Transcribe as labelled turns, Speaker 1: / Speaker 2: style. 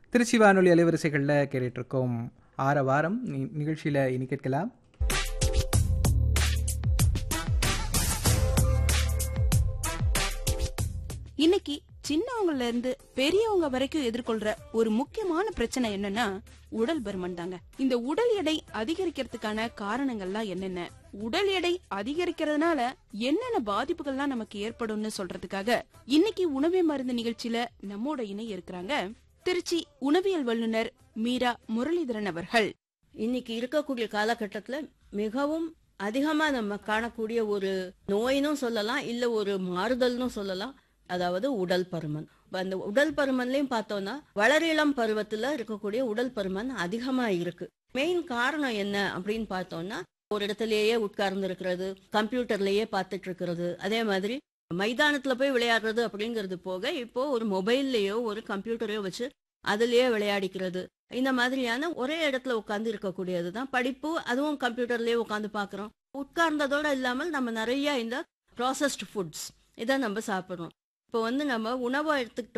Speaker 1: திருச்சி வானொலி அலைவரிசைகளில் கேட்டுட்டு இருக்கோம் ஆற வாரம் நி- நிகழ்ச்சியில இனி கேட்கலாம்
Speaker 2: இன்னைக்கு சின்னவங்கல இருந்து பெரியவங்க வரைக்கும் எதிர்கொள்ற ஒரு முக்கியமான பிரச்சனை என்னன்னா உடல் பருமன் தாங்க இந்த உடல் எடை அதிகரிக்கிறதுக்கான காரணங்கள்லாம் என்னென்ன உடல் எடை அதிகரிக்கிறதுனால என்னென்ன பாதிப்புகள்லாம் நமக்கு ஏற்படும்னு சொல்றதுக்காக இன்னைக்கு உணவே மருந்து நிகழ்ச்சியில நம்மோட இணை இருக்கிறாங்க திருச்சி உணவியல் வல்லுனர் மீரா முரளிதரன் அவர்கள்
Speaker 3: இன்னைக்கு இருக்கக்கூடிய காலகட்டத்துல மிகவும் அதிகமா நம்ம காணக்கூடிய ஒரு நோயினும் சொல்லலாம் இல்ல ஒரு மாறுதல்னு சொல்லலாம் அதாவது உடல் பருமன் அந்த உடல் பருமன்லயும் பார்த்தோம்னா வளரிளம் பருவத்துல இருக்கக்கூடிய உடல் பருமன் அதிகமா இருக்கு மெயின் காரணம் என்ன அப்படின்னு பார்த்தோம்னா ஒரு இடத்துலயே உட்கார்ந்து இருக்கிறது கம்ப்யூட்டர்லயே பார்த்துட்டு இருக்கிறது அதே மாதிரி மைதானத்துல போய் விளையாடுறது அப்படிங்கிறது போக இப்போ ஒரு மொபைல்லையோ ஒரு கம்ப்யூட்டரையோ வச்சு அதுலயே விளையாடிக்கிறது இந்த மாதிரியான ஒரே இடத்துல உட்கார்ந்து இருக்கக்கூடியது தான் படிப்பு அதுவும் கம்ப்யூட்டர்லயே உட்காந்து பார்க்குறோம் உட்கார்ந்ததோட இல்லாமல் நம்ம நிறைய இந்த ப்ராசஸ்டு ஃபுட்ஸ் இதை நம்ம சாப்பிட்றோம் இப்போ வந்து நம்ம உணவை எடுத்துக்கிட்டோம்